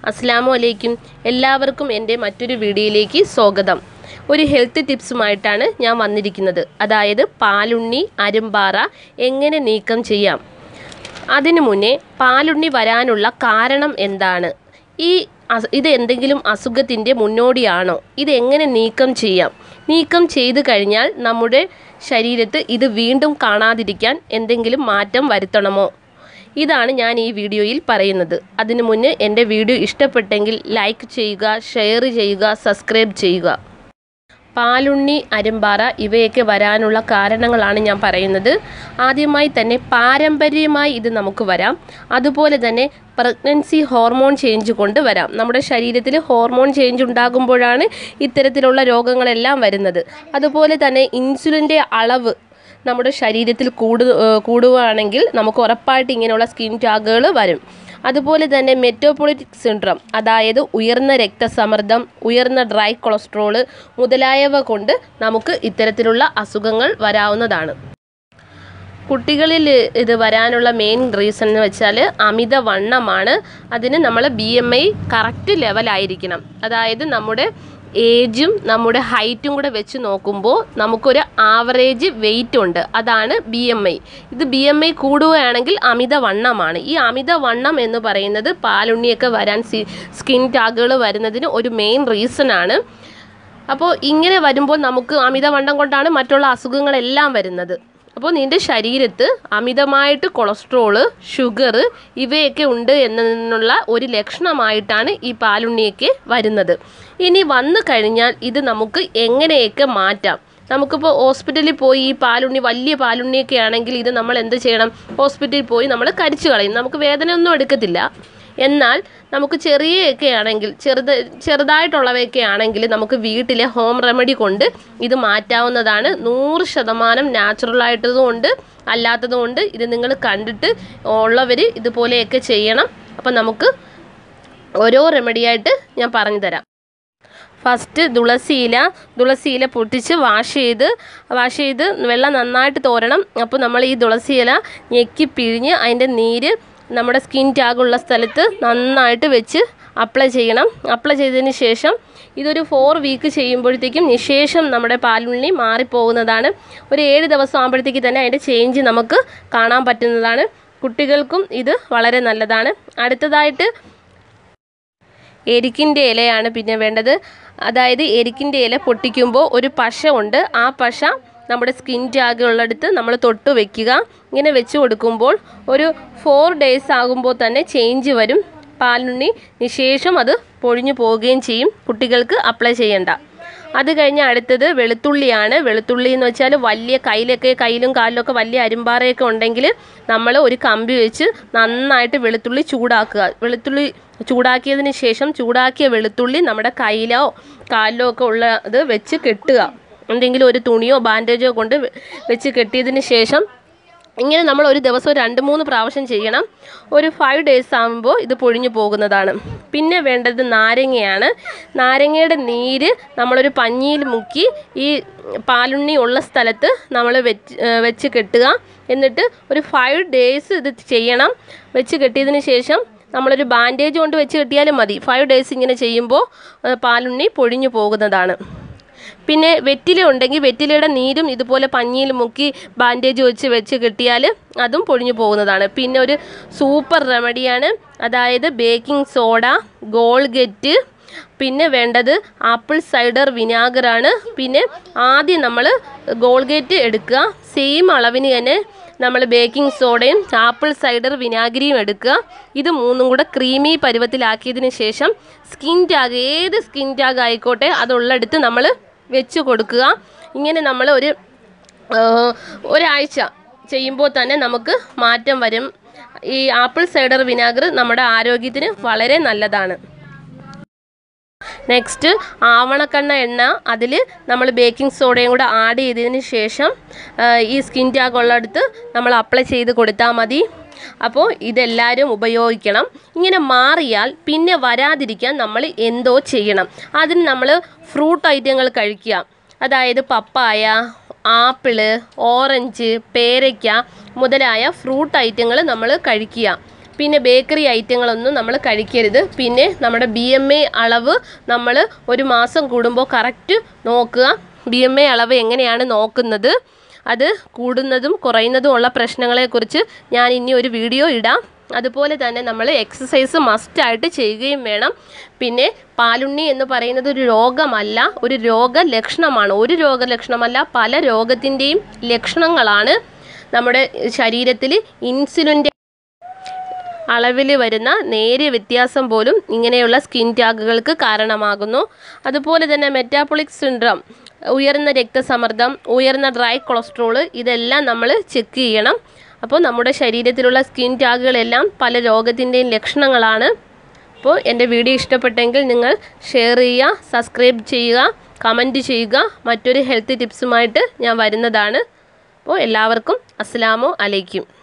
അസ്സാം വലൈക്കും എല്ലാവർക്കും എൻ്റെ മറ്റൊരു വീഡിയോയിലേക്ക് സ്വാഗതം ഒരു ഹെൽത്ത് ടിപ്സുമായിട്ടാണ് ഞാൻ വന്നിരിക്കുന്നത് അതായത് പാലുണ്ണി അരുമ്പാറ എങ്ങനെ നീക്കം ചെയ്യാം അതിനു മുന്നേ പാലുണ്ണി വരാനുള്ള കാരണം എന്താണ് ഈ അസ് ഇത് എന്തെങ്കിലും അസുഖത്തിൻ്റെ മുന്നോടിയാണോ ഇത് എങ്ങനെ നീക്കം ചെയ്യാം നീക്കം ചെയ്തു കഴിഞ്ഞാൽ നമ്മുടെ ശരീരത്ത് ഇത് വീണ്ടും കാണാതിരിക്കാൻ എന്തെങ്കിലും മാറ്റം വരുത്തണമോ ഇതാണ് ഞാൻ ഈ വീഡിയോയിൽ പറയുന്നത് അതിനു മുന്നേ എൻ്റെ വീഡിയോ ഇഷ്ടപ്പെട്ടെങ്കിൽ ലൈക്ക് ചെയ്യുക ഷെയർ ചെയ്യുക സബ്സ്ക്രൈബ് ചെയ്യുക പാലുണ്ണി അരുമ്പാറ ഇവയൊക്കെ വരാനുള്ള കാരണങ്ങളാണ് ഞാൻ പറയുന്നത് ആദ്യമായി തന്നെ പാരമ്പര്യമായി ഇത് നമുക്ക് വരാം അതുപോലെ തന്നെ പ്രഗ്നൻസി ഹോർമോൺ ചേഞ്ച് കൊണ്ട് വരാം നമ്മുടെ ശരീരത്തിൽ ഹോർമോൺ ചേഞ്ച് ഉണ്ടാകുമ്പോഴാണ് ഇത്തരത്തിലുള്ള രോഗങ്ങളെല്ലാം വരുന്നത് അതുപോലെ തന്നെ ഇൻസുലിൻ്റെ അളവ് നമ്മുടെ ശരീരത്തിൽ കൂടു കൂടുകയാണെങ്കിൽ നമുക്ക് ഉറപ്പായിട്ട് ഇങ്ങനെയുള്ള സ്കിൻ ടാഗുകൾ വരും അതുപോലെ തന്നെ മെറ്റോപൊളിറ്റിക് സിൻഡ്രം അതായത് ഉയർന്ന രക്തസമ്മർദ്ദം ഉയർന്ന ഡ്രൈ കൊളസ്ട്രോള് മുതലായവ കൊണ്ട് നമുക്ക് ഇത്തരത്തിലുള്ള അസുഖങ്ങൾ വരാവുന്നതാണ് കുട്ടികളിൽ ഇത് വരാനുള്ള മെയിൻ റീസൺ എന്ന് വെച്ചാൽ അമിതവണ്ണമാണ് അതിന് നമ്മൾ ബി എം ഐ കറക്റ്റ് ലെവലായിരിക്കണം അതായത് നമ്മുടെ ഏജും നമ്മുടെ ഹൈറ്റും കൂടെ വെച്ച് നോക്കുമ്പോൾ നമുക്കൊരു ആവറേജ് വെയിറ്റ് ഉണ്ട് അതാണ് ബി എം ഐ ഇത് ബി എം ഐ കൂടുകയാണെങ്കിൽ അമിതവണ്ണമാണ് ഈ അമിതവണ്ണം എന്ന് പറയുന്നത് പാലുണ്ണിയൊക്കെ വരാൻ സി സ്കിൻ ടാഗുകൾ വരുന്നതിന് ഒരു മെയിൻ റീസൺ ആണ് അപ്പോൾ ഇങ്ങനെ വരുമ്പോൾ നമുക്ക് അമിതവണ്ണം കൊണ്ടാണ് മറ്റുള്ള അസുഖങ്ങളെല്ലാം വരുന്നത് അപ്പോൾ നിൻ്റെ ശരീരത്ത് അമിതമായിട്ട് കൊളസ്ട്രോള് ഷുഗർ ഇവയൊക്കെ ഉണ്ട് എന്നതിനുള്ള ഒരു ലക്ഷണമായിട്ടാണ് ഈ പാലുണ്ണിയൊക്കെ വരുന്നത് ഇനി വന്നു കഴിഞ്ഞാൽ ഇത് നമുക്ക് എങ്ങനെയൊക്കെ മാറ്റാം നമുക്കിപ്പോൾ ഹോസ്പിറ്റലിൽ പോയി ഈ പാലുണ്ണി വലിയ പാലുണ്ണിയൊക്കെ ആണെങ്കിൽ ഇത് നമ്മൾ എന്ത് ചെയ്യണം ഹോസ്പിറ്റലിൽ പോയി നമ്മൾ കരിച്ചു കളയും നമുക്ക് വേദന ഒന്നും എടുക്കത്തില്ല എന്നാൽ നമുക്ക് ചെറിയൊക്കെ ആണെങ്കിൽ ചെറുത് ചെറുതായിട്ടുള്ളവയൊക്കെ ആണെങ്കിൽ നമുക്ക് വീട്ടിലെ ഹോം റെമഡി കൊണ്ട് ഇത് മാറ്റാവുന്നതാണ് നൂറ് ശതമാനം നാച്ചുറലായിട്ടതുകൊണ്ട് അല്ലാത്തതുകൊണ്ട് ഇത് നിങ്ങൾ കണ്ടിട്ട് ഉള്ളവർ ഇതുപോലെയൊക്കെ ചെയ്യണം അപ്പം നമുക്ക് ഓരോ റെമഡിയായിട്ട് ഞാൻ പറഞ്ഞു തരാം ഫസ്റ്റ് തുളസിയില തുളസിയില പൊട്ടിച്ച് വാഷ് ചെയ്ത് വാഷ് ചെയ്ത് വെള്ളം നന്നായിട്ട് തോരണം അപ്പോൾ നമ്മൾ ഈ തുളസിയില ഞെക്കി പിഴിഞ്ഞ് അതിൻ്റെ നീര് നമ്മുടെ സ്കിൻ ടാഗുള്ള സ്ഥലത്ത് നന്നായിട്ട് വെച്ച് അപ്ലൈ ചെയ്യണം അപ്ലൈ ചെയ്തതിന് ശേഷം ഇതൊരു ഫോർ വീക്ക് ചെയ്യുമ്പോഴത്തേക്കും നിശേഷം നമ്മുടെ പാലുണ്ണി മാറിപ്പോകുന്നതാണ് ഒരു ഏഴ് ദിവസം ആകുമ്പോഴത്തേക്ക് തന്നെ അതിൻ്റെ ചേഞ്ച് നമുക്ക് കാണാൻ പറ്റുന്നതാണ് കുട്ടികൾക്കും ഇത് വളരെ നല്ലതാണ് അടുത്തതായിട്ട് എരിക്കിൻ്റെ ഇലയാണ് പിന്നെ വേണ്ടത് അതായത് എരിക്കിൻ്റെ ഇല പൊട്ടിക്കുമ്പോൾ ഒരു പശ ഉണ്ട് ആ പശ നമ്മുടെ സ്കിൻ ടാഗ് ഉള്ളിടത്ത് നമ്മൾ തൊട്ട് വെക്കുക ഇങ്ങനെ വെച്ച് കൊടുക്കുമ്പോൾ ഒരു ഫോർ ഡേയ്സ് ആകുമ്പോൾ തന്നെ ചേഞ്ച് വരും പാലുണ്ണി നിശേഷം അത് പൊഴിഞ്ഞു പോവുകയും ചെയ്യും കുട്ടികൾക്ക് അപ്ലൈ ചെയ്യേണ്ട അത് കഴിഞ്ഞ് അടുത്തത് വെളുത്തുള്ളിയാണ് വെളുത്തുള്ളി എന്ന് വെച്ചാൽ വലിയ കയ്യിലൊക്കെ കയ്യിലും കാലിലൊക്കെ വലിയ അരുമ്പാറയൊക്കെ ഉണ്ടെങ്കിൽ നമ്മൾ ഒരു കമ്പി വെച്ച് നന്നായിട്ട് വെളുത്തുള്ളി ചൂടാക്കുക വെളുത്തുള്ളി ചൂടാക്കിയതിന് ശേഷം ചൂടാക്കിയ വെളുത്തുള്ളി നമ്മുടെ കയ്യിലോ കാലിലോ ഒക്കെ ഉള്ള ഇത് വെച്ച് കെട്ടുക എന്തെങ്കിലും ഒരു തുണിയോ ബാൻഡേജോ കൊണ്ട് വെച്ച് കെട്ടിയതിന് ശേഷം ഇങ്ങനെ നമ്മൾ ഒരു ദിവസം രണ്ട് മൂന്ന് പ്രാവശ്യം ചെയ്യണം ഒരു ഫൈവ് ഡേയ്സ് ആകുമ്പോൾ ഇത് പൊഴിഞ്ഞു പോകുന്നതാണ് പിന്നെ വേണ്ടത് നാരങ്ങയാണ് നാരങ്ങയുടെ നീര് നമ്മളൊരു പഞ്ഞിയിൽ മുക്കി ഈ പാലുണ്ണി ഉള്ള സ്ഥലത്ത് നമ്മൾ വെച്ച് വെച്ച് കെട്ടുക എന്നിട്ട് ഒരു ഫൈവ് ഡേയ്സ് ഇത് ചെയ്യണം വെച്ച് കെട്ടിയതിന് ശേഷം നമ്മളൊരു ബാൻഡേജ് കൊണ്ട് വെച്ച് കെട്ടിയാലും മതി ഫൈവ് ഡേയ്സ് ഇങ്ങനെ ചെയ്യുമ്പോൾ പാലുണ്ണി പൊഴിഞ്ഞു പോകുന്നതാണ് പിന്നെ വെറ്റില ഉണ്ടെങ്കിൽ വെറ്റിലയുടെ നീരും ഇതുപോലെ പഞ്ഞിയിൽ മുക്കി ബാൻഡേജ് വെച്ച് വെച്ച് കെട്ടിയാൽ അതും പൊഴിഞ്ഞു പോകുന്നതാണ് പിന്നെ ഒരു സൂപ്പർ റെമഡിയാണ് അതായത് ബേക്കിംഗ് സോഡ ഗോൾഗെറ്റ് പിന്നെ വേണ്ടത് ആപ്പിൾ സൈഡർ വിനാഗറാണ് പിന്നെ ആദ്യം നമ്മൾ ഗോൾഗേറ്റ് എടുക്കുക സെയിം അളവിന് തന്നെ നമ്മൾ ബേക്കിംഗ് സോഡയും ആപ്പിൾ സൈഡർ വിനാഗിരിയും എടുക്കുക ഇത് മൂന്നും കൂടെ ക്രീമി പരുവത്തിലാക്കിയതിന് ശേഷം സ്കിൻ ടാഗ് ഏത് സ്കിൻ ടാഗ് ആയിക്കോട്ടെ അതുള്ളടുത്ത് നമ്മൾ വെച്ച് കൊടുക്കുക ഇങ്ങനെ നമ്മൾ ഒരു ഒരാഴ്ച ചെയ്യുമ്പോൾ തന്നെ നമുക്ക് മാറ്റം വരും ഈ ആപ്പിൾ സൈഡർ വിനാഗർ നമ്മുടെ ആരോഗ്യത്തിന് വളരെ നല്ലതാണ് നെക്സ്റ്റ് ആവണക്കണ്ണ എണ്ണ അതിൽ നമ്മൾ ബേക്കിംഗ് സോഡയും കൂടെ ആഡ് ചെയ്തതിന് ശേഷം ഈ സ്കിൻ ടാഗ് ഉള്ളിടത്ത് നമ്മൾ അപ്ലൈ ചെയ്ത് കൊടുത്താൽ മതി അപ്പോൾ ഇതെല്ലാവരും ഉപയോഗിക്കണം ഇങ്ങനെ മാറിയാൽ പിന്നെ വരാതിരിക്കാൻ നമ്മൾ എന്തോ ചെയ്യണം അതിന് നമ്മൾ ഫ്രൂട്ട് ഐറ്റങ്ങൾ കഴിക്കുക അതായത് പപ്പായ ആപ്പിള് ഓറഞ്ച് പേരയ്ക്ക മുതലായ ഫ്രൂട്ട് ഐറ്റങ്ങൾ നമ്മൾ കഴിക്കുക പിന്നെ ബേക്കറി ഐറ്റങ്ങളൊന്നും നമ്മൾ കഴിക്കരുത് പിന്നെ നമ്മുടെ ബി എം എ അളവ് നമ്മൾ ഒരു മാസം കൂടുമ്പോൾ കറക്റ്റ് നോക്കുക ബി എം എ അളവ് എങ്ങനെയാണ് നോക്കുന്നത് അത് കൂടുന്നതും കുറയുന്നതും ഉള്ള പ്രശ്നങ്ങളെക്കുറിച്ച് ഞാൻ ഇനി ഒരു വീഡിയോ ഇടാം അതുപോലെ തന്നെ നമ്മൾ എക്സസൈസ് മസ്റ്റായിട്ട് ചെയ്യുകയും വേണം പിന്നെ പാലുണ്ണി എന്ന് പറയുന്നത് ഒരു രോഗമല്ല ഒരു രോഗലക്ഷണമാണ് ഒരു രോഗലക്ഷണമല്ല പല രോഗത്തിൻ്റെയും ലക്ഷണങ്ങളാണ് നമ്മുടെ ശരീരത്തിൽ ഇൻസുലിൻ്റെ അളവിൽ വരുന്ന നേരിയ വ്യത്യാസം പോലും ഇങ്ങനെയുള്ള സ്കിൻ ടാഗുകൾക്ക് കാരണമാകുന്നു അതുപോലെ തന്നെ മെറ്റാബോളിക് സിൻഡ്രം ഉയർന്ന രക്തസമ്മർദ്ദം ഉയർന്ന ഡ്രൈ കൊളസ്ട്രോൾ ഇതെല്ലാം നമ്മൾ ചെക്ക് ചെയ്യണം അപ്പോൾ നമ്മുടെ ശരീരത്തിലുള്ള സ്കിൻ ടാഗുകളെല്ലാം പല രോഗത്തിൻ്റെയും ലക്ഷണങ്ങളാണ് അപ്പോൾ എൻ്റെ വീഡിയോ ഇഷ്ടപ്പെട്ടെങ്കിൽ നിങ്ങൾ ഷെയർ ചെയ്യുക സബ്സ്ക്രൈബ് ചെയ്യുക കമൻറ്റ് ചെയ്യുക മറ്റൊരു ഹെൽത്ത് ടിപ്സുമായിട്ട് ഞാൻ വരുന്നതാണ് അപ്പോൾ എല്ലാവർക്കും അസ്സലാമു അലൈക്കും